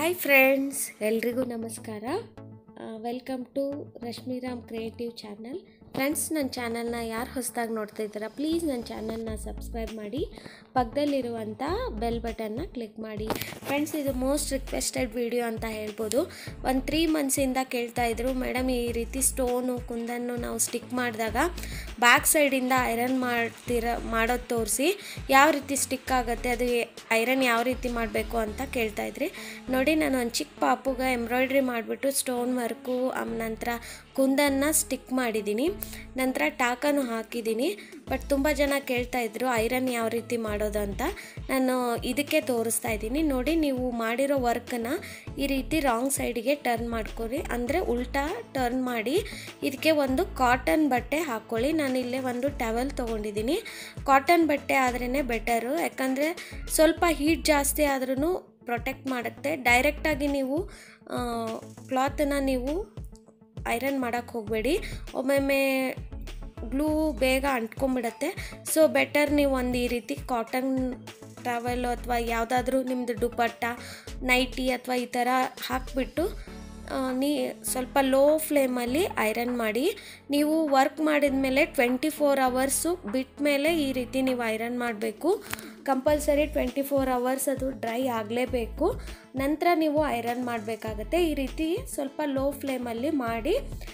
hi friends ಎಲ್ರಿಗೂ ನಮಸ್ಕಾರ welcome to Rashmiram creative channel friends ನನ್ನ ಚಾನಲ್ನ ಯಾರು ಹೊಸದಾಗಿ ನೋಡ್ತಾ ಇದ್ದೀರಾ ಪ್ಲೀಸ್ ನನ್ನ ಚಾನಲ್ನ ಸಬ್ಸ್ಕ್ರೈಬ್ ಮಾಡಿ ಪಕ್ಕದಲ್ಲಿರುವಂಥ ಬೆಲ್ ಬಟನ್ನ ಕ್ಲಿಕ್ ಮಾಡಿ ಫ್ರೆಂಡ್ಸ್ ಇದು ಮೋಸ್ಟ್ ರಿಕ್ವೆಸ್ಟೆಡ್ ವಿಡಿಯೋ ಅಂತ ಹೇಳ್ಬೋದು ಒಂದು ತ್ರೀ ಮಂತ್ಸಿಂದ ಕೇಳ್ತಾ ಇದ್ರು ಮೇಡಮ್ ಈ ರೀತಿ ಸ್ಟೋನು ಕುಂದನ್ನು ನಾವು ಸ್ಟಿಕ್ ಮಾಡಿದಾಗ ಬ್ಯಾಕ್ ಸೈಡಿಂದ ಐರನ್ ಮಾಡ್ತಿರ ಮಾಡೋದು ತೋರಿಸಿ ಯಾವ ರೀತಿ ಸ್ಟಿಕ್ ಆಗುತ್ತೆ ಅದು ಐರನ್ ಯಾವ ರೀತಿ ಮಾಡಬೇಕು ಅಂತ ಕೇಳ್ತಾ ಇದ್ರಿ ನೋಡಿ ನಾನು ಒಂದು ಚಿಕ್ಕ ಪಾಪುಗೆ ಎಂಬ್ರಾಯ್ಡ್ರಿ ಮಾಡಿಬಿಟ್ಟು ಸ್ಟೋನ್ ವರ್ಕು ನಂತರ ಕುಂದನ್ನು ಸ್ಟಿಕ್ ಮಾಡಿದ್ದೀನಿ ನಂತರ ಟಾಕನು ಹಾಕಿದ್ದೀನಿ ಬಟ್ ತುಂಬ ಜನ ಕೇಳ್ತಾ ಇದ್ರು ಐರನ್ ಯಾವ ರೀತಿ ಮಾಡೋದು ಅಂತ ನಾನು ಇದಕ್ಕೆ ತೋರಿಸ್ತಾ ಇದ್ದೀನಿ ನೋಡಿ ನೀವು ಮಾಡಿರೋ ವರ್ಕನ್ನು ಈ ರೀತಿ ರಾಂಗ್ ಸೈಡಿಗೆ ಟರ್ನ್ ಮಾಡ್ಕೊಳ್ಳಿ ಅಂದರೆ ಉಲ್ಟಾ ಟರ್ನ್ ಮಾಡಿ ಇದಕ್ಕೆ ಒಂದು ಕಾಟನ್ ಬಟ್ಟೆ ಹಾಕ್ಕೊಳ್ಳಿ ನಾನು ಇಲ್ಲೇ ಒಂದು ಟವೆಲ್ ತೊಗೊಂಡಿದ್ದೀನಿ ಕಾಟನ್ ಬಟ್ಟೆ ಆದ್ರೇ ಬೆಟರು ಯಾಕಂದರೆ ಸ್ವಲ್ಪ ಹೀಟ್ ಜಾಸ್ತಿ ಆದ್ರೂ ಪ್ರೊಟೆಕ್ಟ್ ಮಾಡುತ್ತೆ ಡೈರೆಕ್ಟಾಗಿ ನೀವು ಕ್ಲಾತನ್ನು ನೀವು ಐರನ್ ಮಾಡೋಕ್ಕೆ ಹೋಗಬೇಡಿ ಒಮ್ಮೊಮ್ಮೆ ಗ್ಲೂ ಬೇಗ ಅಂಟ್ಕೊಂಬಿಡತ್ತೆ ಸೊ ಬೆಟರ್ ನೀವು ಒಂದು ಈ ರೀತಿ ಕಾಟನ್ ಟವೆಲು ಅಥವಾ ಯಾವುದಾದ್ರೂ ನಿಮ್ಮದು ದುಪಟ್ಟ ನೈಟಿ ಅಥವಾ ಈ ಥರ ಹಾಕಿಬಿಟ್ಟು ನೀ ಸ್ವಲ್ಪ ಲೋ ಫ್ಲೇಮಲ್ಲಿ ಐರನ್ ಮಾಡಿ ನೀವು ವರ್ಕ್ ಮಾಡಿದ ಮೇಲೆ ಟ್ವೆಂಟಿ ಫೋರ್ ಅವರ್ಸು ಬಿಟ್ಟ ಮೇಲೆ ಈ ರೀತಿ ನೀವು ಐರನ್ ಮಾಡಬೇಕು ಕಂಪಲ್ಸರಿ ಟ್ವೆಂಟಿ ಫೋರ್ ಅವರ್ಸ್ ಅದು ಡ್ರೈ ಆಗಲೇಬೇಕು ನಂತರ ನೀವು ಐರನ್ ಮಾಡಬೇಕಾಗತ್ತೆ ಈ ರೀತಿ ಸ್ವಲ್ಪ ಲೋ ಫ್ಲೇಮಲ್ಲಿ ಮಾಡಿ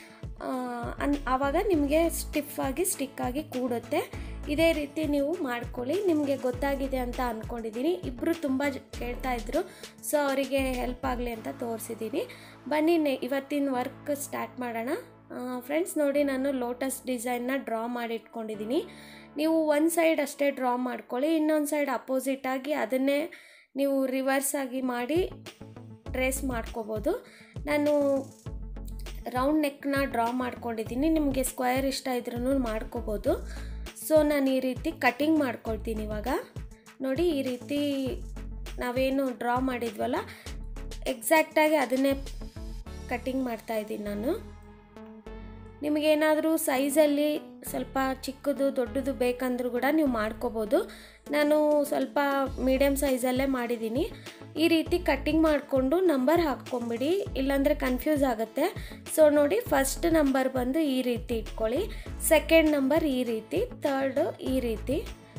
ಅನ್ ಆವಾಗ ನಿಮಗೆ ಸ್ಟಿಫಾಗಿ ಸ್ಟಿಕ್ಕಾಗಿ ಕೂಡುತ್ತೆ ಇದೇ ರೀತಿ ನೀವು ಮಾಡ್ಕೊಳ್ಳಿ ನಿಮಗೆ ಗೊತ್ತಾಗಿದೆ ಅಂತ ಅಂದ್ಕೊಂಡಿದ್ದೀನಿ ಇಬ್ಬರು ತುಂಬ ಜ ಕೇಳ್ತಾ ಇದ್ರು ಸೊ ಅವರಿಗೆ ಹೆಲ್ಪ್ ಆಗಲಿ ಅಂತ ತೋರಿಸಿದ್ದೀನಿ ಬನ್ನಿ ನೆ ಇವತ್ತಿನ ವರ್ಕ್ ಸ್ಟಾರ್ಟ್ ಮಾಡೋಣ ಫ್ರೆಂಡ್ಸ್ ನೋಡಿ ನಾನು ಲೋಟಸ್ ಡಿಸೈನ್ನ ಡ್ರಾ ಮಾಡಿ ಇಟ್ಕೊಂಡಿದ್ದೀನಿ ನೀವು ಒಂದು ಸೈಡ್ ಅಷ್ಟೇ ಡ್ರಾ ಮಾಡ್ಕೊಳ್ಳಿ ಇನ್ನೊಂದು ಸೈಡ್ ಅಪೋಸಿಟಾಗಿ ಅದನ್ನೇ ನೀವು ರಿವರ್ಸ್ ಆಗಿ ಮಾಡಿ ಟ್ರೇಸ್ ಮಾಡ್ಕೋಬೋದು ನಾನು ರೌಂಡ್ ನೆಕ್ನ ಡ್ರಾ ಮಾಡ್ಕೊಂಡಿದ್ದೀನಿ ನಿಮಗೆ ಸ್ಕ್ವೇರ್ ಇಷ್ಟ ಇದ್ರೂ ಮಾಡ್ಕೋಬೋದು ಸೊ ನಾನು ಈ ರೀತಿ ಕಟಿಂಗ್ ಮಾಡ್ಕೊಳ್ತೀನಿ ಇವಾಗ ನೋಡಿ ಈ ರೀತಿ ನಾವೇನು ಡ್ರಾ ಮಾಡಿದ್ವಲ್ಲ ಎಕ್ಸಾಕ್ಟಾಗಿ ಅದನ್ನೇ ಕಟಿಂಗ್ ಮಾಡ್ತಾಯಿದ್ದೀನಿ ನಾನು ನಿಮಗೇನಾದರೂ ಸೈಜಲ್ಲಿ ಸ್ವಲ್ಪ ಚಿಕ್ಕದು ದೊಡ್ಡದು ಬೇಕಂದ್ರೂ ಕೂಡ ನೀವು ಮಾಡ್ಕೋಬೋದು ನಾನು ಸ್ವಲ್ಪ ಮೀಡಿಯಮ್ ಸೈಜಲ್ಲೇ ಮಾಡಿದ್ದೀನಿ ಈ ರೀತಿ ಕಟ್ಟಿಂಗ್ ಮಾಡಿಕೊಂಡು ನಂಬರ್ ಹಾಕ್ಕೊಂಬಿಡಿ ಇಲ್ಲಾಂದರೆ ಕನ್ಫ್ಯೂಸ್ ಆಗುತ್ತೆ ಸೊ ನೋಡಿ ಫಸ್ಟ್ ನಂಬರ್ ಬಂದು ಈ ರೀತಿ ಇಟ್ಕೊಳ್ಳಿ ಸೆಕೆಂಡ್ ನಂಬರ್ ಈ ರೀತಿ ಥರ್ಡು ಈ ರೀತಿ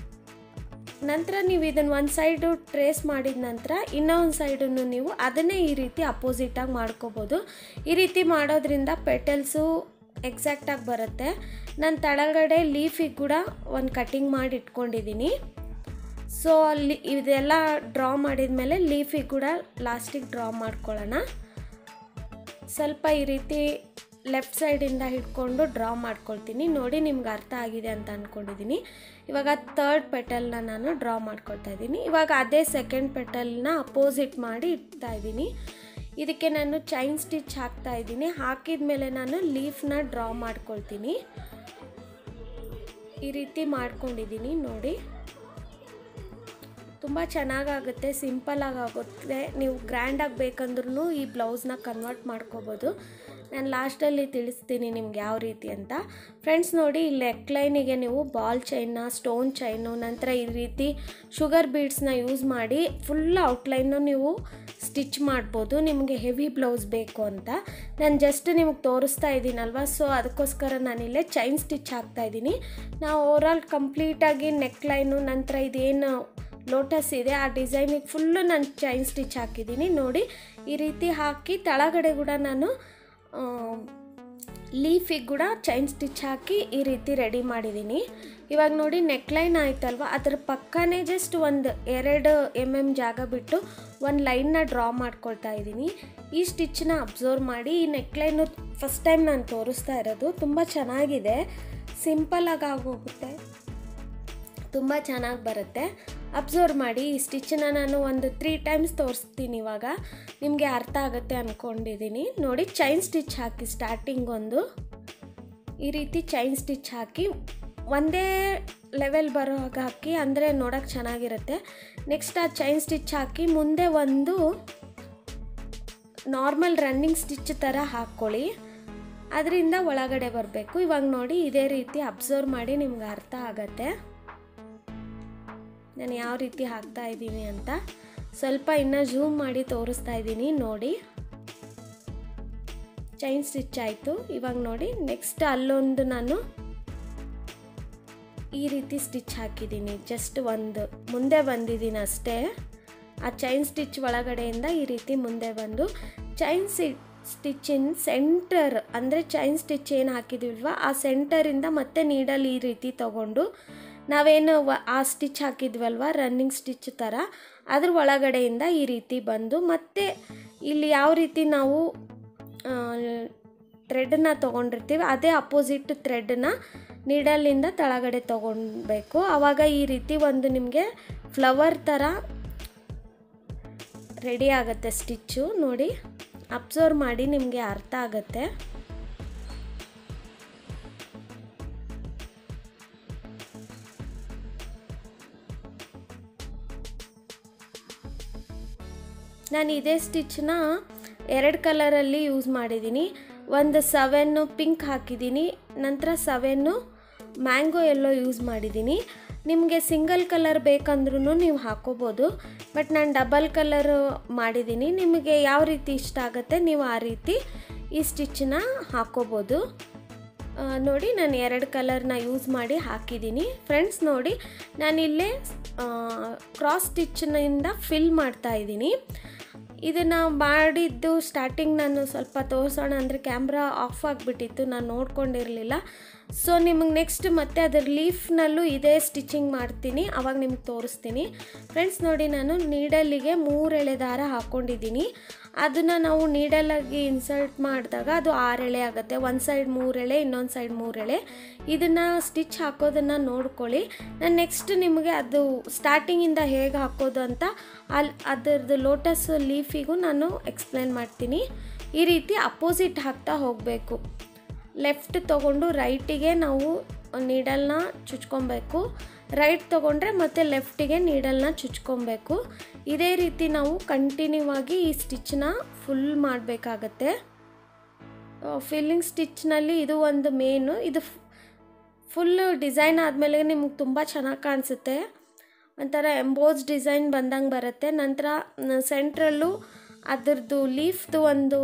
ನಂತರ ನೀವು ಇದನ್ನು ಒಂದು ಸೈಡು ಟ್ರೇಸ್ ಮಾಡಿದ ನಂತರ ಇನ್ನೊಂದು ಸೈಡನ್ನು ನೀವು ಅದನ್ನೇ ಈ ರೀತಿ ಅಪೋಸಿಟಾಗಿ ಮಾಡ್ಕೋಬೋದು ಈ ರೀತಿ ಮಾಡೋದ್ರಿಂದ ಪೆಟಲ್ಸು ಎಕ್ಸಾಕ್ಟಾಗಿ ಬರುತ್ತೆ ನಾನು ತಳಗಡೆ ಲೀಫಿಗೆ ಕೂಡ ಒಂದು ಕಟಿಂಗ್ ಮಾಡಿ ಇಟ್ಕೊಂಡಿದ್ದೀನಿ ಸೊ ಅಲ್ಲಿ ಇದೆಲ್ಲ ಡ್ರಾ ಮಾಡಿದ ಮೇಲೆ ಲೀಫಿಗೆ ಕೂಡ ಲಾಸ್ಟಿಗೆ ಡ್ರಾ ಮಾಡ್ಕೊಳ್ಳೋಣ ಸ್ವಲ್ಪ ಈ ರೀತಿ ಲೆಫ್ಟ್ ಸೈಡಿಂದ ಹಿಡ್ಕೊಂಡು ಡ್ರಾ ಮಾಡ್ಕೊಳ್ತೀನಿ ನೋಡಿ ನಿಮ್ಗೆ ಅರ್ಥ ಆಗಿದೆ ಅಂತ ಅಂದ್ಕೊಂಡಿದ್ದೀನಿ ಇವಾಗ ತರ್ಡ್ ಪೆಟಲ್ನ ನಾನು ಡ್ರಾ ಮಾಡ್ಕೊಳ್ತಾ ಇದ್ದೀನಿ ಇವಾಗ ಅದೇ ಸೆಕೆಂಡ್ ಪೆಟಲ್ನ ಅಪೋಸಿಟ್ ಮಾಡಿ ಇಡ್ತಾ ಇದ್ದೀನಿ ಇದಕ್ಕೆ ನಾನು ಚೈನ್ ಸ್ಟಿಚ್ ಹಾಕ್ತಾ ಇದ್ದೀನಿ ಹಾಕಿದ ಮೇಲೆ ನಾನು ಲೀಫ್ನ ಡ್ರಾ ಮಾಡ್ಕೊಳ್ತೀನಿ ಈ ರೀತಿ ಮಾಡ್ಕೊಂಡಿದ್ದೀನಿ ನೋಡಿ ತುಂಬ ಚೆನ್ನಾಗಾಗುತ್ತೆ ಸಿಂಪಲಾಗಿ ಆಗುತ್ತೆ ನೀವು ಗ್ರ್ಯಾಂಡಾಗಿ ಬೇಕಂದ್ರೂ ಈ ಬ್ಲೌಸ್ನ ಕನ್ವರ್ಟ್ ಮಾಡ್ಕೋಬೋದು ನಾನು ಲಾಸ್ಟಲ್ಲಿ ತಿಳಿಸ್ತೀನಿ ನಿಮ್ಗೆ ಯಾವ ರೀತಿ ಅಂತ ಫ್ರೆಂಡ್ಸ್ ನೋಡಿ ಈ ಲೆಕ್ ಲೈನಿಗೆ ನೀವು ಬಾಲ್ ಚೈನ್ನ ಸ್ಟೋನ್ ಚೈನು ನಂತರ ಈ ರೀತಿ ಶುಗರ್ ಬೀಡ್ಸ್ನ ಯೂಸ್ ಮಾಡಿ ಫುಲ್ ಔಟ್ಲೈನು ನೀವು ಸ್ಟಿಚ್ ಮಾಡ್ಬೋದು ನಿಮಗೆ ಹೆವಿ ಬ್ಲೌಸ್ ಬೇಕು ಅಂತ ನಾನು ಜಸ್ಟ್ ನಿಮಗೆ ತೋರಿಸ್ತಾ ಇದ್ದೀನಲ್ವ ಸೊ ಅದಕ್ಕೋಸ್ಕರ ನಾನಿಲ್ಲೇ ಚೈನ್ ಸ್ಟಿಚ್ ಹಾಕ್ತಾ ಇದ್ದೀನಿ ನಾವು ಓವರಾಲ್ ಕಂಪ್ಲೀಟಾಗಿ ನೆಕ್ ಲೈನು ನಂತರ ಇದೇನು ಲೋಟಸ್ ಇದೆ ಆ ಡಿಸೈನಿಗೆ ಫುಲ್ಲು ನಾನು ಚೈನ್ ಸ್ಟಿಚ್ ಹಾಕಿದ್ದೀನಿ ನೋಡಿ ಈ ರೀತಿ ಹಾಕಿ ತಳಗಡೆ ಕೂಡ ನಾನು ಲೀಫಿಗೆ ಕೂಡ ಚೈನ್ ಸ್ಟಿಚ್ ಹಾಕಿ ಈ ರೀತಿ ರೆಡಿ ಮಾಡಿದ್ದೀನಿ ಇವಾಗ ನೋಡಿ ನೆಕ್ಲೈನ್ ಆಯ್ತಲ್ವ ಅದ್ರ ಪಕ್ಕನೇ ಜಸ್ಟ್ ಒಂದು ಎರಡು ಎಮ್ ಎಮ್ ಜಾಗ ಬಿಟ್ಟು ಒಂದು ಲೈನ್ನ ಡ್ರಾ ಮಾಡ್ಕೊಳ್ತಾ ಇದ್ದೀನಿ ಈ ಸ್ಟಿಚ್ನ ಅಬ್ಸರ್ವ್ ಮಾಡಿ ಈ ನೆಕ್ಲೈನು ಫಸ್ಟ್ ಟೈಮ್ ನಾನು ತೋರಿಸ್ತಾ ಇರೋದು ತುಂಬ ಚೆನ್ನಾಗಿದೆ ಸಿಂಪಲಾಗಿ ಆಗೋಗುತ್ತೆ ತುಂಬ ಚೆನ್ನಾಗಿ ಬರುತ್ತೆ ಅಬ್ಸರ್ವ್ ಮಾಡಿ ಈ ಸ್ಟಿಚ್ಚನ್ನ ನಾನು ಒಂದು ತ್ರೀ ಟೈಮ್ಸ್ ತೋರಿಸ್ತೀನಿ ಇವಾಗ ನಿಮಗೆ ಅರ್ಥ ಆಗುತ್ತೆ ಅಂದ್ಕೊಂಡಿದ್ದೀನಿ ನೋಡಿ ಚೈನ್ ಸ್ಟಿಚ್ ಹಾಕಿ ಸ್ಟಾರ್ಟಿಂಗ್ ಒಂದು ಈ ರೀತಿ ಚೈನ್ ಸ್ಟಿಚ್ ಹಾಕಿ ಒಂದೇ ಲೆವೆಲ್ ಬರೋ ಹಾಗೆ ಹಾಕಿ ಅಂದರೆ ನೋಡೋಕ್ಕೆ ಚೆನ್ನಾಗಿರುತ್ತೆ ನೆಕ್ಸ್ಟ್ ಆ ಚೈನ್ ಸ್ಟಿಚ್ ಹಾಕಿ ಮುಂದೆ ಒಂದು ನಾರ್ಮಲ್ ರನ್ನಿಂಗ್ ಸ್ಟಿಚ್ ಥರ ಹಾಕ್ಕೊಳ್ಳಿ ಅದರಿಂದ ಒಳಗಡೆ ಬರಬೇಕು ಇವಾಗ ನೋಡಿ ಇದೇ ರೀತಿ ಅಬ್ಸರ್ವ್ ಮಾಡಿ ನಿಮ್ಗೆ ಅರ್ಥ ಆಗತ್ತೆ ನಾನು ಯಾವ ರೀತಿ ಹಾಕ್ತಾ ಇದ್ದೀನಿ ಅಂತ ಸ್ವಲ್ಪ ಇನ್ನು ಝೂಮ್ ಮಾಡಿ ತೋರಿಸ್ತಾ ಇದ್ದೀನಿ ನೋಡಿ ಚೈನ್ ಸ್ಟಿಚ್ ಆಯಿತು ಇವಾಗ ನೋಡಿ ನೆಕ್ಸ್ಟ್ ಅಲ್ಲೊಂದು ನಾನು ಈ ರೀತಿ ಸ್ಟಿಚ್ ಹಾಕಿದ್ದೀನಿ ಜಸ್ಟ್ ಒಂದು ಮುಂದೆ ಬಂದಿದ್ದೀನಿ ಅಷ್ಟೇ ಆ ಚೈನ್ ಸ್ಟಿಚ್ ಒಳಗಡೆಯಿಂದ ಈ ರೀತಿ ಮುಂದೆ ಬಂದು ಚೈನ್ ಸಿ ಸ್ಟಿಚ್ಚಿನ ಸೆಂಟರ್ ಅಂದರೆ ಚೈನ್ ಸ್ಟಿಚ್ ಏನು ಹಾಕಿದ್ದೀವಲ್ವ ಆ ಸೆಂಟರಿಂದ ಮತ್ತೆ ನೀಡಲ್ ಈ ರೀತಿ ತಗೊಂಡು ನಾವೇನು ವ ಆ ಸ್ಟಿಚ್ ಹಾಕಿದ್ವಲ್ವ ರನ್ನಿಂಗ್ ಸ್ಟಿಚ್ ಥರ ಅದ್ರ ಒಳಗಡೆಯಿಂದ ಈ ರೀತಿ ಬಂದು ಮತ್ತೆ ಇಲ್ಲಿ ಯಾವ ರೀತಿ ನಾವು ಥ್ರೆಡನ್ನ ತೊಗೊಂಡಿರ್ತೀವಿ ಅದೇ ಅಪೋಸಿಟ್ ಥ್ರೆಡನ್ನ ನೀಡಲ್ಲಿಂದ ತಳಗಡೆ ತೊಗೊಳ್ಬೇಕು ಆವಾಗ ಈ ರೀತಿ ಒಂದು ನಿಮಗೆ ಫ್ಲವರ್ ಥರ ರೆಡಿ ಆಗುತ್ತೆ ಸ್ಟಿಚ್ಚು ನೋಡಿ ಅಬ್ಸರ್ವ್ ಮಾಡಿ ನಿಮಗೆ ಅರ್ಥ ಆಗುತ್ತೆ ನಾನು ಇದೇ ಸ್ಟಿಚ್ನ ಎರಡು ಕಲರಲ್ಲಿ ಯೂಸ್ ಮಾಡಿದ್ದೀನಿ ಒಂದು ಸೆವೆನ್ನು ಪಿಂಕ್ ಹಾಕಿದ್ದೀನಿ ನಂತರ ಸೆವೆನ್ನು ಮ್ಯಾಂಗೋ ಎಲ್ಲೋ ಯೂಸ್ ಮಾಡಿದ್ದೀನಿ ನಿಮಗೆ ಸಿಂಗಲ್ ಕಲರ್ ಬೇಕಂದ್ರೂ ನೀವು ಹಾಕೋಬೋದು ಬಟ್ ನಾನು ಡಬಲ್ ಕಲರ್ ಮಾಡಿದ್ದೀನಿ ನಿಮಗೆ ಯಾವ ರೀತಿ ಇಷ್ಟ ಆಗುತ್ತೆ ನೀವು ಆ ರೀತಿ ಈ ಸ್ಟಿಚ್ಚನ್ನ ಹಾಕೋಬೋದು ಆ, ನೋಡಿ ನಾನು ಎರಡು ಕಲರ್ನ ಯೂಸ್ ಮಾಡಿ ಹಾಕಿದ್ದೀನಿ ಫ್ರೆಂಡ್ಸ್ ನೋಡಿ ನಾನಿಲ್ಲೇ ಕ್ರಾಸ್ ಸ್ಟಿಚ್ನಿಂದ ಫಿಲ್ ಮಾಡ್ತಾ ಇದ್ದೀನಿ ಇದನ್ನು ಮಾಡಿದ್ದು ಸ್ಟಾರ್ಟಿಂಗ್ ನಾನು ಸ್ವಲ್ಪ ತೋರಿಸೋಣ ಅಂದರೆ ಕ್ಯಾಮ್ರಾ ಆಫ್ ಆಗಿಬಿಟ್ಟಿತ್ತು ನಾನು ನೋಡ್ಕೊಂಡಿರಲಿಲ್ಲ ಸೊ ನಿಮಗೆ ನೆಕ್ಸ್ಟ್ ಮತ್ತೆ ಅದರ ಲೀಫ್ನಲ್ಲೂ ಇದೇ ಸ್ಟಿಚಿಂಗ್ ಮಾಡ್ತೀನಿ ಅವಾಗ ನಿಮ್ಗೆ ತೋರಿಸ್ತೀನಿ ಫ್ರೆಂಡ್ಸ್ ನೋಡಿ ನಾನು ನೀಡಲ್ಲಿಗೆ ಮೂರು ಎಳೆ ದಾರ ಹಾಕ್ಕೊಂಡಿದ್ದೀನಿ ಅದನ್ನು ನಾವು ನೀಡಲಾಗಿ ಇನ್ಸರ್ಟ್ ಮಾಡಿದಾಗ ಅದು ಆರು ಎಳೆ ಆಗುತ್ತೆ ಒಂದು ಸೈಡ್ ಮೂರು ಎಳೆ ಇನ್ನೊಂದು ಸೈಡ್ ಮೂರು ಎಳೆ ಇದನ್ನು ಸ್ಟಿಚ್ ಹಾಕೋದನ್ನು ನೋಡ್ಕೊಳ್ಳಿ ನಾನು ನೆಕ್ಸ್ಟ್ ನಿಮಗೆ ಅದು ಸ್ಟಾರ್ಟಿಂಗಿಂದ ಹೇಗೆ ಹಾಕೋದು ಅಂತ ಅಲ್ಲಿ ಅದರದ್ದು ಲೋಟಸ್ ಲೀಫಿಗೂ ನಾನು ಎಕ್ಸ್ಪ್ಲೇನ್ ಮಾಡ್ತೀನಿ ಈ ರೀತಿ ಅಪೋಸಿಟ್ ಹಾಕ್ತಾ ಹೋಗಬೇಕು ಲೆಫ್ಟ್ ತೊಗೊಂಡು ರೈಟಿಗೆ ನಾವು ನೀಡಲ್ನ ಚುಚ್ಕೊಬೇಕು ರೈಟ್ ತೊಗೊಂಡ್ರೆ ಮತ್ತೆ ಲೆಫ್ಟಿಗೆ ನೀಡಲ್ನ ಚುಚ್ಕೊಬೇಕು ಇದೇ ರೀತಿ ನಾವು ಕಂಟಿನ್ಯೂ ಆಗಿ ಈ ಸ್ಟಿಚ್ನ ಫುಲ್ ಮಾಡಬೇಕಾಗತ್ತೆ ಫಿಲ್ಲಿಂಗ್ ಸ್ಟಿಚ್ನಲ್ಲಿ ಇದು ಒಂದು ಮೇನು ಇದು ಫುಲ್ ಡಿಸೈನ್ ಆದಮೇಲೆ ನಿಮ್ಗೆ ತುಂಬ ಚೆನ್ನಾಗಿ ಕಾಣಿಸುತ್ತೆ ಒಂಥರ ಎಂಬೋಸ್ ಡಿಸೈನ್ ಬಂದಂಗೆ ಬರುತ್ತೆ ನಂತರ ಸೆಂಟ್ರಲ್ಲು ಅದರದ್ದು ಲೀಫ್ದು ಒಂದು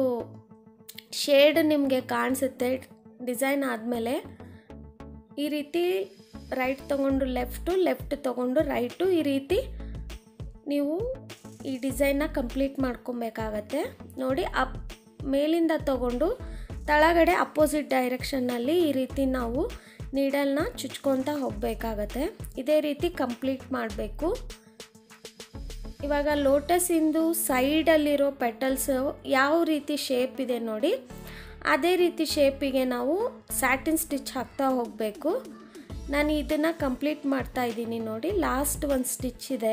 ಶೇಡ್ ನಿಮಗೆ ಕಾಣಿಸುತ್ತೆ ಡಿಸೈನ್ ಆದಮೇಲೆ ಈ ರೀತಿ ರೈಟ್ ತೊಗೊಂಡು ಲೆಫ್ಟು ಲೆಫ್ಟ್ ತೊಗೊಂಡು ರೈಟು ಈ ರೀತಿ ನೀವು ಈ ಡಿಸೈನ್ನ ಕಂಪ್ಲೀಟ್ ಮಾಡ್ಕೊಬೇಕಾಗತ್ತೆ ನೋಡಿ ಅಪ್ ಮೇಲಿಂದ ತಗೊಂಡು ತಳಗಡೆ ಅಪೋಸಿಟ್ ಡೈರೆಕ್ಷನ್ನಲ್ಲಿ ಈ ರೀತಿ ನಾವು ನೀಡಲ್ನ ಚುಚ್ಕೊತಾ ಹೋಗಬೇಕಾಗತ್ತೆ ಇದೇ ರೀತಿ ಕಂಪ್ಲೀಟ್ ಮಾಡಬೇಕು ಇವಾಗ ಲೋಟಸಿಂದು ಸೈಡಲ್ಲಿರೋ ಪೆಟಲ್ಸ್ ಯಾವ ರೀತಿ ಶೇಪ್ ಇದೆ ನೋಡಿ ಅದೇ ರೀತಿ ಶೇಪಿಗೆ ನಾವು ಸ್ಯಾಟಿನ್ ಸ್ಟಿಚ್ ಹಾಕ್ತಾ ಹೋಗಬೇಕು ನಾನು ಇದನ್ನು ಕಂಪ್ಲೀಟ್ ಮಾಡ್ತಾ ಇದ್ದೀನಿ ನೋಡಿ ಲಾಸ್ಟ್ ಒಂದು ಸ್ಟಿಚ್ ಇದೆ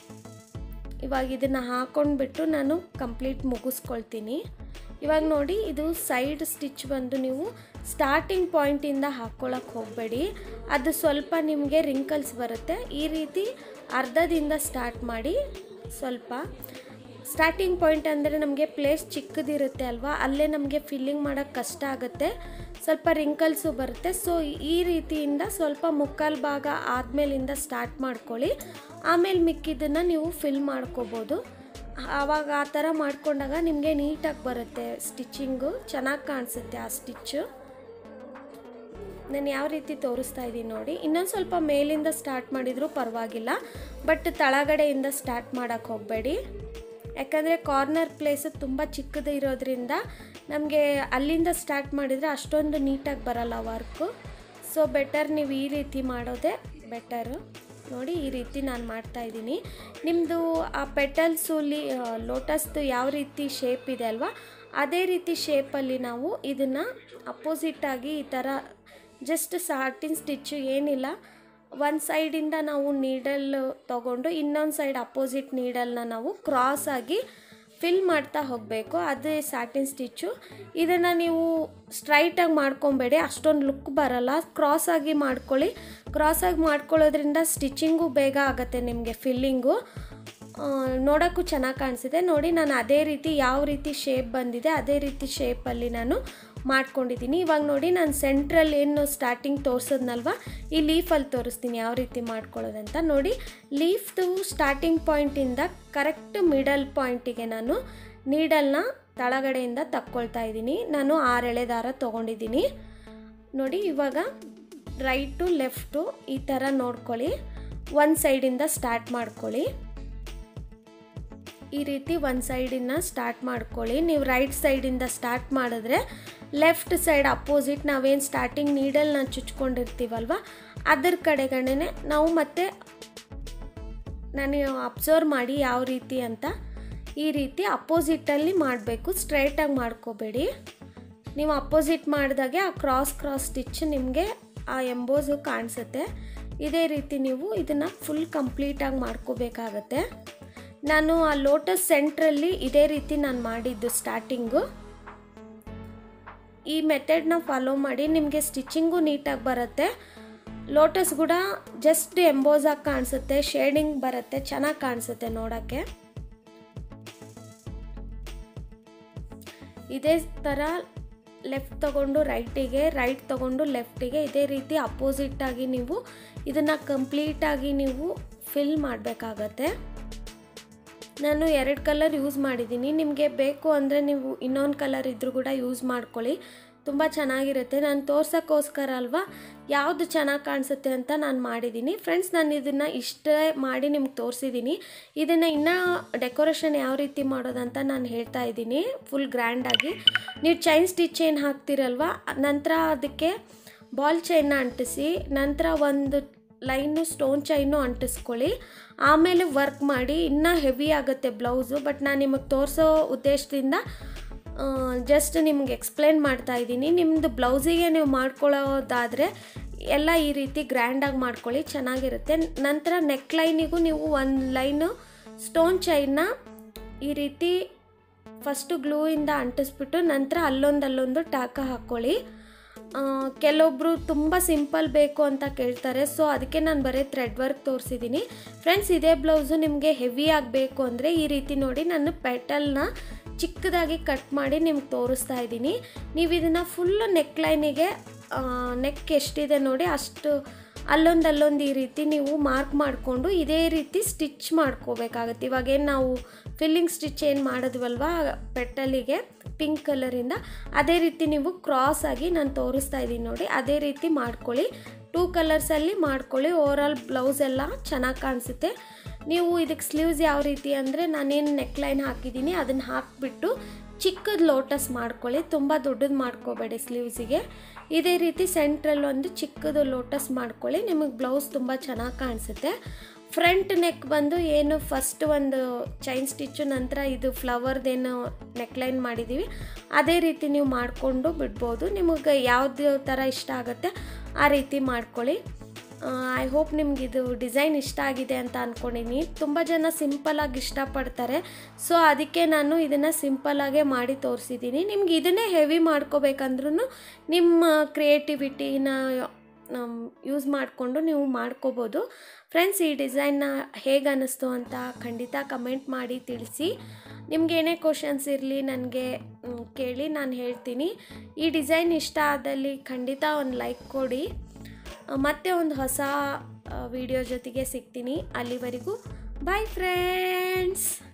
ಇವಾಗ ಇದನ್ನು ಹಾಕೊಂಡ್ಬಿಟ್ಟು ನಾನು ಕಂಪ್ಲೀಟ್ ಮುಗಿಸ್ಕೊಳ್ತೀನಿ ಇವಾಗ ನೋಡಿ ಇದು ಸೈಡ್ ಸ್ಟಿಚ್ ಬಂದು ನೀವು ಸ್ಟಾರ್ಟಿಂಗ್ ಪಾಯಿಂಟಿಂದ ಹಾಕ್ಕೊಳಕ್ಕೆ ಹೋಗಬೇಡಿ ಅದು ಸ್ವಲ್ಪ ನಿಮಗೆ ರಿಂಕಲ್ಸ್ ಬರುತ್ತೆ ಈ ರೀತಿ ಅರ್ಧದಿಂದ ಸ್ಟಾರ್ಟ್ ಮಾಡಿ ಸ್ವಲ್ಪ ಸ್ಟಾರ್ಟಿಂಗ್ ಪಾಯಿಂಟ್ ಅಂದರೆ ನಮಗೆ ಪ್ಲೇಸ್ ಚಿಕ್ಕದಿರುತ್ತೆ ಅಲ್ವಾ ಅಲ್ಲೇ ನಮಗೆ ಫಿಲ್ಲಿಂಗ್ ಮಾಡೋಕ್ಕೆ ಕಷ್ಟ ಆಗುತ್ತೆ ಸ್ವಲ್ಪ ರಿಂಕಲ್ಸು ಬರುತ್ತೆ ಸೊ ಈ ರೀತಿಯಿಂದ ಸ್ವಲ್ಪ ಮುಕ್ಕಾಲು ಭಾಗ ಆದಮೇಲಿಂದ ಸ್ಟಾರ್ಟ್ ಮಾಡ್ಕೊಳ್ಳಿ ಆಮೇಲೆ ಮಿಕ್ಕಿದ್ದನ್ನು ನೀವು ಫಿಲ್ ಮಾಡ್ಕೋಬೋದು ಆವಾಗ ಆ ಥರ ಮಾಡ್ಕೊಂಡಾಗ ನಿಮಗೆ ನೀಟಾಗಿ ಬರುತ್ತೆ ಸ್ಟಿಚಿಂಗು ಚೆನ್ನಾಗಿ ಕಾಣಿಸುತ್ತೆ ಆ ಸ್ಟಿಚ್ಚು ನಾನು ಯಾವ ರೀತಿ ತೋರಿಸ್ತಾ ಇದ್ದೀನಿ ನೋಡಿ ಇನ್ನೊಂದು ಸ್ವಲ್ಪ ಮೇಲಿಂದ ಸ್ಟಾರ್ಟ್ ಮಾಡಿದರೂ ಪರವಾಗಿಲ್ಲ ಬಟ್ ತಳಗಡೆಯಿಂದ ಸ್ಟಾರ್ಟ್ ಮಾಡೋಕ್ಕೆ ಹೋಗಬೇಡಿ ಯಾಕಂದರೆ ಕಾರ್ನರ್ ಪ್ಲೇಸು ತುಂಬ ಚಿಕ್ಕದು ಇರೋದ್ರಿಂದ ನಮಗೆ ಅಲ್ಲಿಂದ ಸ್ಟಾರ್ಟ್ ಮಾಡಿದರೆ ಅಷ್ಟೊಂದು ನೀಟಾಗಿ ಬರಲ್ಲ ವರ್ಕು ಸೊ ಬೆಟರ್ ನೀವು ಈ ರೀತಿ ಮಾಡೋದೇ ಬೆಟರು ನೋಡಿ ಈ ರೀತಿ ನಾನು ಮಾಡ್ತಾ ಇದ್ದೀನಿ ನಿಮ್ಮದು ಆ ಪೆಟಲ್ಸು ಲಿ ಲೋಟಸ್ದು ಯಾವ ರೀತಿ ಶೇಪ್ ಇದೆ ಅಲ್ವಾ ಅದೇ ರೀತಿ ಶೇಪಲ್ಲಿ ನಾವು ಇದನ್ನು ಅಪೋಸಿಟ್ಟಾಗಿ ಈ ಥರ ಜಸ್ಟ್ ಸಾಟಿನ್ ಸ್ಟಿಚ್ಚು ಏನಿಲ್ಲ ಒಂದು ಸೈಡಿಂದ ನಾವು ನೀಡಲ್ ತೊಗೊಂಡು ಇನ್ನೊಂದು ಸೈಡ್ ಅಪೋಸಿಟ್ ನೀಡಲ್ನ ನಾವು ಕ್ರಾಸ್ ಆಗಿ ಫಿಲ್ ಮಾಡ್ತಾ ಹೋಗಬೇಕು ಅದೇ ಸ್ಯಾಟಿನ್ ಸ್ಟಿಚ್ಚು ಇದನ್ನು ನೀವು ಸ್ಟ್ರೈಟಾಗಿ ಮಾಡ್ಕೊಬೇಡಿ ಅಷ್ಟೊಂದು ಲುಕ್ ಬರಲ್ಲ ಕ್ರಾಸಾಗಿ ಮಾಡ್ಕೊಳ್ಳಿ ಕ್ರಾಸಾಗಿ ಮಾಡ್ಕೊಳ್ಳೋದ್ರಿಂದ ಸ್ಟಿಚಿಂಗು ಬೇಗ ಆಗುತ್ತೆ ನಿಮಗೆ ಫಿಲ್ಲಿಂಗು ನೋಡೋಕ್ಕೂ ಚೆನ್ನಾಗಿ ಕಾಣಿಸಿದೆ ನೋಡಿ ನಾನು ಅದೇ ರೀತಿ ಯಾವ ರೀತಿ ಶೇಪ್ ಬಂದಿದೆ ಅದೇ ರೀತಿ ಶೇಪಲ್ಲಿ ನಾನು ಮಾಡ್ಕೊಂಡಿದ್ದೀನಿ ಇವಾಗ ನೋಡಿ ನಾನು ಸೆಂಟ್ರಲ್ ಏನು ಸ್ಟಾರ್ಟಿಂಗ್ ತೋರಿಸೋದ್ನಲ್ವ ಈ ಲೀಫಲ್ಲಿ ತೋರಿಸ್ತೀನಿ ಯಾವ ರೀತಿ ಮಾಡ್ಕೊಳ್ಳೋದಂತ ನೋಡಿ ಲೀಫ್ದು ಸ್ಟಾರ್ಟಿಂಗ್ ಪಾಯಿಂಟಿಂದ ಕರೆಕ್ಟ್ ಮಿಡಲ್ ಪಾಯಿಂಟಿಗೆ ನಾನು ನೀಡಲ್ನ ತಳಗಡೆಯಿಂದ ತಕ್ಕೊಳ್ತಾ ಇದ್ದೀನಿ ನಾನು ಆರು ಎಳೆ ದಾರ ತೊಗೊಂಡಿದ್ದೀನಿ ನೋಡಿ ಇವಾಗ ರೈಟು ಲೆಫ್ಟು ಈ ಥರ ನೋಡ್ಕೊಳ್ಳಿ ಒಂದು ಸೈಡಿಂದ ಸ್ಟಾರ್ಟ್ ಮಾಡ್ಕೊಳ್ಳಿ ಈ ರೀತಿ ಒಂದು ಸೈಡಿಂದ ಸ್ಟಾರ್ಟ್ ಮಾಡ್ಕೊಳ್ಳಿ ನೀವು ರೈಟ್ ಸೈಡಿಂದ ಸ್ಟಾರ್ಟ್ ಮಾಡಿದ್ರೆ ಲೆಫ್ಟ್ ಸೈಡ್ ಅಪೋಸಿಟ್ ನಾವೇನು ಸ್ಟಾರ್ಟಿಂಗ್ ನೀಡಲ್ನ ಚುಚ್ಕೊಂಡಿರ್ತೀವಲ್ವ ಅದ್ರ ಕಡೆಗಣೆ ನಾವು ಮತ್ತೆ ನಾನು ಅಬ್ಸರ್ವ್ ಮಾಡಿ ಯಾವ ರೀತಿ ಅಂತ ಈ ರೀತಿ ಅಪೋಸಿಟಲ್ಲಿ ಮಾಡಬೇಕು ಸ್ಟ್ರೈಟಾಗಿ ಮಾಡ್ಕೋಬೇಡಿ ನೀವು ಅಪೋಸಿಟ್ ಮಾಡಿದಾಗೆ ಆ ಕ್ರಾಸ್ ಕ್ರಾಸ್ ಸ್ಟಿಚ್ ನಿಮಗೆ ಆ ಎಂಬೋಸು ಕಾಣಿಸುತ್ತೆ ಇದೇ ರೀತಿ ನೀವು ಇದನ್ನು ಫುಲ್ ಕಂಪ್ಲೀಟಾಗಿ ಮಾಡ್ಕೋಬೇಕಾಗತ್ತೆ ನಾನು ಆ ಲೋಟಸ್ ಸೆಂಟ್ರಲ್ಲಿ ಇದೇ ರೀತಿ ನಾನು ಮಾಡಿದ್ದು ಸ್ಟಾರ್ಟಿಂಗು ಈ ಮೆಥಡ್ನ ಫಾಲೋ ಮಾಡಿ ನಿಮಗೆ ಸ್ಟಿಚಿಂಗು ನೀಟಾಗಿ ಬರುತ್ತೆ ಲೋಟಸ್ ಕೂಡ ಜಸ್ಟ್ ಎಂಬೋಸಾಗಿ ಕಾಣಿಸುತ್ತೆ ಶೇಡಿಂಗ್ ಬರುತ್ತೆ ಚೆನ್ನಾಗಿ ಕಾಣಿಸುತ್ತೆ ನೋಡೋಕ್ಕೆ ಇದೇ ಥರ ಲೆಫ್ಟ್ ತಗೊಂಡು ರೈಟಿಗೆ ರೈಟ್ ತಗೊಂಡು ಲೆಫ್ಟಿಗೆ ಇದೇ ರೀತಿ ಅಪೋಸಿಟ್ಟಾಗಿ ನೀವು ಇದನ್ನು ಕಂಪ್ಲೀಟಾಗಿ ನೀವು ಫಿಲ್ ಮಾಡಬೇಕಾಗತ್ತೆ ನಾನು ಎರಡು ಕಲರ್ ಯೂಸ್ ಮಾಡಿದ್ದೀನಿ ನಿಮಗೆ ಬೇಕು ಅಂದರೆ ನೀವು ಇನ್ನೊಂದು ಕಲರ್ ಇದ್ದರೂ ಕೂಡ ಯೂಸ್ ಮಾಡ್ಕೊಳ್ಳಿ ತುಂಬ ಚೆನ್ನಾಗಿರುತ್ತೆ ನಾನು ತೋರ್ಸೋಕ್ಕೋಸ್ಕರ ಅಲ್ವಾ ಯಾವುದು ಚೆನ್ನಾಗಿ ಕಾಣಿಸುತ್ತೆ ಅಂತ ನಾನು ಮಾಡಿದ್ದೀನಿ ಫ್ರೆಂಡ್ಸ್ ನಾನು ಇದನ್ನು ಇಷ್ಟೇ ಮಾಡಿ ನಿಮ್ಗೆ ತೋರಿಸಿದ್ದೀನಿ ಇದನ್ನು ಇನ್ನೂ ಡೆಕೋರೇಷನ್ ಯಾವ ರೀತಿ ಮಾಡೋದಂತ ನಾನು ಹೇಳ್ತಾ ಇದ್ದೀನಿ ಫುಲ್ ಗ್ರ್ಯಾಂಡಾಗಿ ನೀವು ಚೈನ್ ಸ್ಟಿಚ್ ಏನು ಹಾಕ್ತಿರಲ್ವ ನಂತರ ಅದಕ್ಕೆ ಬಾಲ್ ಚೈನ್ನ ಅಂಟಿಸಿ ನಂತರ ಒಂದು ಲೈನು ಸ್ಟೋನ್ ಚೈನು ಅಂಟಿಸ್ಕೊಳ್ಳಿ ಆಮೇಲೆ ವರ್ಕ್ ಮಾಡಿ ಇನ್ನೂ ಹೆವಿ ಆಗುತ್ತೆ ಬ್ಲೌಸು ಬಟ್ ನಾನು ನಿಮಗೆ ತೋರಿಸೋ ಉದ್ದೇಶದಿಂದ ಜಸ್ಟ್ ನಿಮ್ಗೆ ಎಕ್ಸ್ಪ್ಲೇನ್ ಮಾಡ್ತಾ ಇದ್ದೀನಿ ನಿಮ್ಮದು ಬ್ಲೌಸಿಗೆ ನೀವು ಮಾಡ್ಕೊಳ್ಳೋದಾದರೆ ಎಲ್ಲ ಈ ರೀತಿ ಗ್ರ್ಯಾಂಡಾಗಿ ಮಾಡ್ಕೊಳ್ಳಿ ಚೆನ್ನಾಗಿರುತ್ತೆ ನಂತರ ನೆಕ್ ಲೈನಿಗೂ ನೀವು ಒಂದು ಲೈನು ಸ್ಟೋನ್ ಚೈನ್ನ ಈ ರೀತಿ ಫಸ್ಟು ಗ್ಲೂಯಿಂದ ಅಂಟಿಸ್ಬಿಟ್ಟು ನಂತರ ಅಲ್ಲೊಂದು ಅಲ್ಲೊಂದು ಟಾಕ ಹಾಕ್ಕೊಳ್ಳಿ ಕೆಲವೊಬ್ಬರು ತುಂಬ ಸಿಂಪಲ್ ಬೇಕು ಅಂತ ಕೇಳ್ತಾರೆ ಸೊ ಅದಕ್ಕೆ ನಾನು ಬರೀ ಥ್ರೆಡ್ ವರ್ಕ್ ತೋರಿಸಿದ್ದೀನಿ ಫ್ರೆಂಡ್ಸ್ ಇದೇ ಬ್ಲೌಸು ನಿಮಗೆ ಹೆವಿ ಆಗಬೇಕು ಅಂದರೆ ಈ ರೀತಿ ನೋಡಿ ನಾನು ಪೆಟಲ್ನ ಚಿಕ್ಕದಾಗಿ ಕಟ್ ಮಾಡಿ ನಿಮ್ಗೆ ತೋರಿಸ್ತಾ ಇದ್ದೀನಿ ನೀವು ಇದನ್ನು ಫುಲ್ಲು ನೆಕ್ ಲೈನಿಗೆ ನೆಕ್ ಎಷ್ಟಿದೆ ನೋಡಿ ಅಷ್ಟು ಅಲ್ಲೊಂದು ಅಲ್ಲೊಂದು ಈ ರೀತಿ ನೀವು ಮಾರ್ಕ್ ಮಾಡಿಕೊಂಡು ಇದೇ ರೀತಿ ಸ್ಟಿಚ್ ಮಾಡ್ಕೋಬೇಕಾಗತ್ತೆ ಇವಾಗೇನು ನಾವು ಫಿಲ್ಲಿಂಗ್ ಸ್ಟಿಚ್ ಏನು ಮಾಡಿದ್ವಲ್ವ ಪೆಟ್ಟಲಿಗೆ ಪಿಂಕ್ ಕಲರಿಂದ ಅದೇ ರೀತಿ ನೀವು ಕ್ರಾಸ್ ಆಗಿ ನಾನು ತೋರಿಸ್ತಾ ಇದ್ದೀನಿ ನೋಡಿ ಅದೇ ರೀತಿ ಮಾಡ್ಕೊಳ್ಳಿ ಟೂ ಕಲರ್ಸಲ್ಲಿ ಮಾಡ್ಕೊಳ್ಳಿ ಓವರಾಲ್ ಬ್ಲೌಸ್ ಎಲ್ಲ ಚೆನ್ನಾಗಿ ಕಾಣಿಸುತ್ತೆ ನೀವು ಇದಕ್ಕೆ ಸ್ಲೀವ್ಸ್ ಯಾವ ರೀತಿ ಅಂದರೆ ನಾನೇನು ನೆಕ್ ಲೈನ್ ಹಾಕಿದ್ದೀನಿ ಅದನ್ನು ಹಾಕಿಬಿಟ್ಟು ಚಿಕ್ಕದು ಲೋಟಸ್ ಮಾಡ್ಕೊಳ್ಳಿ ತುಂಬ ದೊಡ್ಡದು ಮಾಡ್ಕೋಬೇಡಿ ಸ್ಲೀವ್ಸಿಗೆ ಇದೇ ರೀತಿ ಸೆಂಟ್ರಲ್ ಒಂದು ಚಿಕ್ಕದು ಲೋಟಸ್ ಮಾಡ್ಕೊಳ್ಳಿ ನಿಮಗೆ ಬ್ಲೌಸ್ ತುಂಬ ಚೆನ್ನಾಗಿ ಕಾಣಿಸುತ್ತೆ ಫ್ರಂಟ್ ನೆಕ್ ಬಂದು ಏನು ಫಸ್ಟ್ ಒಂದು ಚೈನ್ ಸ್ಟಿಚ್ಚು ನಂತರ ಇದು ಫ್ಲವರ್ದೇನು ನೆಕ್ಲೈನ್ ಮಾಡಿದ್ದೀವಿ ಅದೇ ರೀತಿ ನೀವು ಮಾಡಿಕೊಂಡು ಬಿಡ್ಬೋದು ನಿಮಗೆ ಯಾವುದು ಥರ ಇಷ್ಟ ಆಗುತ್ತೆ ಆ ರೀತಿ ಮಾಡ್ಕೊಳ್ಳಿ ಐ ಹೋಪ್ ನಿಮ್ಗೆ ಇದು ಡಿಸೈನ್ ಇಷ್ಟ ಆಗಿದೆ ಅಂತ ಅಂದ್ಕೊಂಡಿನಿ ತುಂಬ ಜನ ಸಿಂಪಲಾಗಿ ಇಷ್ಟಪಡ್ತಾರೆ ಸೊ ಅದಕ್ಕೆ ನಾನು ಇದನ್ನು ಸಿಂಪಲಾಗೇ ಮಾಡಿ ತೋರಿಸಿದ್ದೀನಿ ನಿಮ್ಗೆ ಇದನ್ನೇ ಹೆವಿ ಮಾಡ್ಕೋಬೇಕಂದ್ರೂ ನಿಮ್ಮ ಕ್ರಿಯೇಟಿವಿಟಿನ ಯೂಸ್ ಮಾಡಿಕೊಂಡು ನೀವು ಮಾಡ್ಕೋಬೋದು ಫ್ರೆಂಡ್ಸ್ ಈ ಡಿಸೈನ್ನ ಹೇಗೆ ಅನ್ನಿಸ್ತು ಅಂತ ಖಂಡಿತ ಕಮೆಂಟ್ ಮಾಡಿ ತಿಳಿಸಿ ನಿಮ್ಗೆ ಏನೇ ಕ್ವಶನ್ಸ್ ಇರಲಿ ನನಗೆ ಕೇಳಿ ನಾನು ಹೇಳ್ತೀನಿ ಈ ಡಿಸೈನ್ ಇಷ್ಟ ಆದಲ್ಲಿ ಖಂಡಿತ ಒಂದು ಲೈಕ್ ಕೊಡಿ ಮತ್ತೆ ಒಂದು ಹೊಸ ವಿಡಿಯೋ ಜೊತೆಗೆ ಸಿಗ್ತೀನಿ ಅಲ್ಲಿವರೆಗೂ ಬಾಯ್ ಫ್ರೆಂಡ್ಸ್